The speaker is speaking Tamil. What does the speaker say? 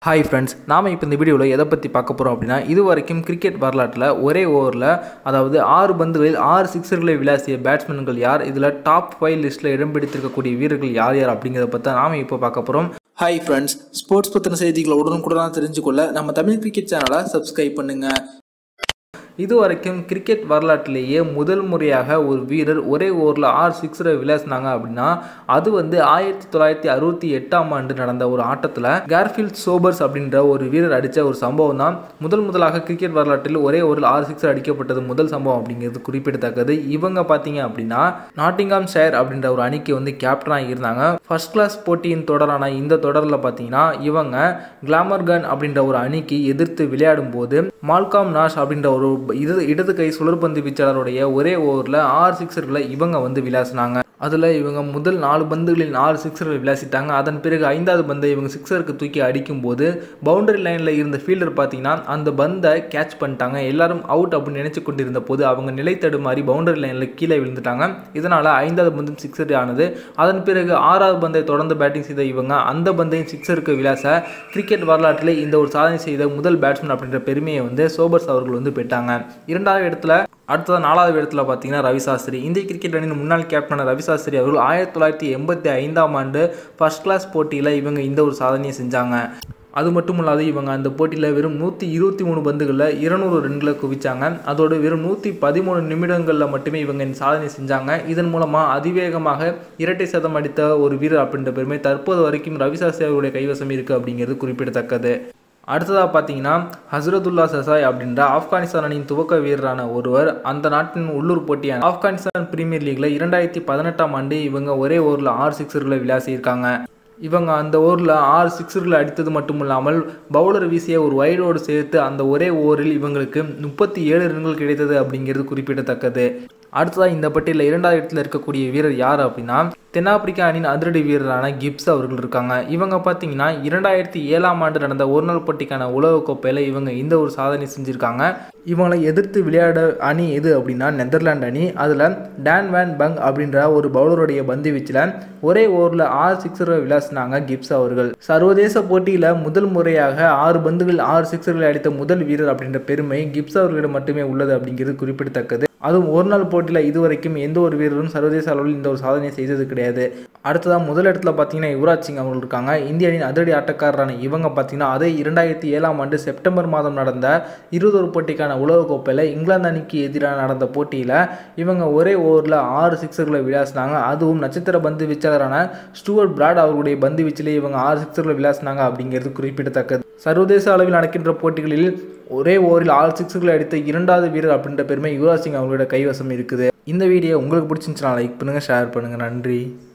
ஹாய் ஃப்ரெண்ட்ஸ் நாம் இப்போ இந்த வீடியோவில் எதை பற்றி பார்க்க போகிறோம் அப்படின்னா இது வரைக்கும் கிரிக்கெட் வரலாற்றில் ஒரே ஓவரில் அதாவது ஆறு பந்துகளில் ஆறு சிக்ஸர்களை விளாசிய பேட்ஸ்மேன்கள் யார் இதில் டாப் ஃபைவ் லிஸ்ட்டில் இடம் பிடித்திருக்கக்கூடிய வீரர்கள் யார் யார் அப்படிங்கிறத பற்றி நாம் இப்போ பார்க்க போகிறோம் ஹாய் ஃப்ரெண்ட்ஸ் ஸ்போர்ட்ஸ் பற்றின செய்திகளை உடனுக்குடனாக தெரிஞ்சுக்கொள்ள நம்ம தமிழ் கிரிக்கெட் சேனலை சப்ஸ்கிரைப் பண்ணுங்கள் இதுவரைக்கும் கிரிக்கெட் வரலாற்றிலேயே முதல் முறையாக ஒரு வீரர் ஒரே ஓவரில் ஆறு சிக்ஸரை விளாசினாங்க அப்படின்னா அது வந்து ஆயிரத்தி தொள்ளாயிரத்தி அறுபத்தி எட்டாம் ஆண்டு நடந்த ஒரு ஆட்டத்தில் கேர்ஃபீல்ட் சோபர்ஸ் அப்படின்ற ஒரு வீரர் அடித்த ஒரு சம்பவம் தான் முதல் முதலாக கிரிக்கெட் வரலாற்றில் ஒரே ஓவரில் ஆறு சிக்ஸர் அடிக்கப்பட்டது முதல் சம்பவம் அப்படிங்கிறது குறிப்பிடத்தக்கது இவங்க பார்த்தீங்க அப்படின்னா நாட்டிங்காம் ஷேர் அப்படின்ற ஒரு அணிக்கு வந்து கேப்டனாக இருந்தாங்க ஃபர்ஸ்ட் கிளாஸ் போட்டியின் தொடரான இந்த தொடரில் பார்த்தீங்கன்னா இவங்க கிளாமர் கன் அப்படின்ற ஒரு அணிக்கு எதிர்த்து விளையாடும் போது மால்காம் நாஷ் அப்படின்ற ஒரு இடது இடது கை சுழற்பந்து வீச்சாளருடைய ஒரே ஓவரில் ஆறு சிக்ஸர்களை இவங்க வந்து விளாசினாங்க அதில் இவங்க முதல் நாலு பந்துகளில் நாலு சிக்ஸர்கள் விளாசிட்டாங்க அதன் பிறகு ஐந்தாவது பந்தை இவங்க சிக்ஸருக்கு தூக்கி அடிக்கும்போது பவுண்டரி லைனில் இருந்த ஃபீல்டர் பார்த்தீங்கன்னா அந்த பந்தை கேட்ச் பண்ணிட்டாங்க எல்லாரும் அவுட் அப்படின்னு நினைச்சு கொண்டிருந்த போது அவங்க நிலை தடுமாறி பவுண்டரி லைனில் கீழே விழுந்துட்டாங்க இதனால் ஐந்தாவது பந்தும் சிக்ஸர் ஆனது அதன் பிறகு ஆறாவது பந்தை தொடர்ந்து பேட்டிங் செய்த இவங்க அந்த பந்தையும் சிக்ஸருக்கு விளாச கிரிக்கெட் வரலாற்றில் இந்த ஒரு சாதனை செய்த முதல் பேட்ஸ்மேன் அப்படின்ற பெருமையை வந்து சோபர்ஸ் அவர்கள் வந்து பெற்றாங்க இரண்டாவது இடத்துல அடுத்தது நாலாவது இடத்துல பார்த்தீங்கன்னா ரவி சாஸ்திரி இந்திய கிரிக்கெட் அணியின் முன்னாள் கேப்டனான ரவி சாஸ்திரி அவர்கள் ஆயிரத்தி தொள்ளாயிரத்தி எண்பத்தி ஐந்தாம் ஆண்டு ஃபர்ஸ்ட் கிளாஸ் போட்டியில் இவங்க இந்த ஒரு சாதனையை செஞ்சாங்க அது மட்டும் இல்லாது இவங்க அந்த போட்டியில் வெறும் நூற்றி இருபத்தி மூணு பந்துகளில் இருநூறு ரன்களை குவிச்சாங்க அதோடு வெறும் நூற்றி பதிமூணு நிமிடங்களில் மட்டுமே இவங்க இந்த சாதனை செஞ்சாங்க இதன் மூலமாக அதிவேகமாக இரட்டை சதம் அடித்த ஒரு வீரர் அப்படின்ற பெருமை தற்போது வரைக்கும் ரவி சாஸ்திரி அவருடைய கைவசம் இருக்குது அப்படிங்கிறது குறிப்பிடத்தக்கது அடுத்ததாக பார்த்தீங்கன்னா ஹசரதுல்லா சசாய் அப்படின்ற ஆப்கானிஸ்தான் அணியின் துவக்க வீரரான ஒருவர் அந்த நாட்டின் உள்ளூர் போட்டியான ஆப்கானிஸ்தான் பிரீமியர் லீக்ல இரண்டாயிரத்தி பதினெட்டாம் ஆண்டு இவங்க ஒரே ஓவரில் ஆறு சிக்ஸர்களை விளாசியிருக்காங்க இவங்க அந்த ஓவரில் ஆறு சிக்ஸர்களை அடித்தது மட்டும் இல்லாமல் பவுலர் வீசிய ஒரு வைடோடு சேர்த்து அந்த ஒரே ஓவரில் இவங்களுக்கு முப்பத்தி ஏழு ரன்கள் கிடைத்தது அப்படிங்கிறது குறிப்பிடத்தக்கது அடுத்ததாக இந்த பட்டியலில் இரண்டாவது இடத்துல இருக்கக்கூடிய வீரர் யார் அப்படின்னா தென்னாப்பிரிக்கா அணியின் அதிரடி வீரரான கிப்ஸ் அவர்கள் இருக்காங்க இவங்க பார்த்தீங்கன்னா இரண்டாயிரத்தி ஏழாம் ஆண்டு நடந்த ஒரு நாள் போட்டிக்கான உலகக்கோப்பையில் இவங்க இந்த ஒரு சாதனை செஞ்சுருக்காங்க இவங்களை எதிர்த்து விளையாட அணி எது அப்படின்னா நெதர்லாந்து அணி அதில் டான் வேன் பங் அப்படின்ற ஒரு பவுலருடைய பந்து வீச்சில் ஒரே ஓவரில் ஆறு சிக்ஸர்கள் விளாசினாங்க கிப்ஸ் அவர்கள் சர்வதேச போட்டியில் முதல் முறையாக ஆறு பந்துகள் ஆறு சிக்ஸர்களை அடித்த முதல் வீரர் அப்படின்ற பெருமை கிப்ஸ் அவர்களிடம் மட்டுமே உள்ளது அப்படிங்கிறது குறிப்பிடத்தக்கது அதுவும் ஒரு நாள் போட்டியில் இதுவரைக்கும் எந்த ஒரு வீரரும் சர்வதேச அளவில் இந்த ஒரு சாதனையை செய்தது கிடையாது அடுத்ததாக முதல் இடத்துல பார்த்தீங்கன்னா யுவராஜ் சிங் அவர்கள் இருக்காங்க இந்திய அணியின் அதிரடி ஆட்டக்காரரான இவங்க பார்த்தீங்கன்னா அதே இரண்டாயிரத்தி ஏழாம் ஆண்டு செப்டம்பர் மாதம் நடந்த இருபதொரு போட்டிக்கான உலகக்கோப்பையில் இங்கிலாந்து அணிக்கு எதிராக நடந்த போட்டியில் இவங்க ஒரே ஓவரில் ஆறு சிக்ஸர்களை விளாசினாங்க அதுவும் நட்சத்திர பந்து வீச்சாளரான ஸ்டூவர்ட் பிராட் அவர்களுடைய பந்து வீச்சிலே இவங்க ஆறு சிக்ஸர்களை விளாசினாங்க அப்படிங்கிறது குறிப்பிடத்தக்கது சர்வதேச அளவில் நடக்கின்ற போட்டிகளில் ஒரே ஓவரில் ஆறு சிக்ஸர்களை அடித்த இரண்டாவது வீரர் அப்படின்ற பெருமை யுவராஜ் சிங் அவங்களோட கைவசம் இருக்குது இந்த வீடியோ உங்களுக்கு பிடிச்சிருந்துச்சுன்னா லைக் பண்ணுங்கள் ஷேர் பண்ணுங்கள் நன்றி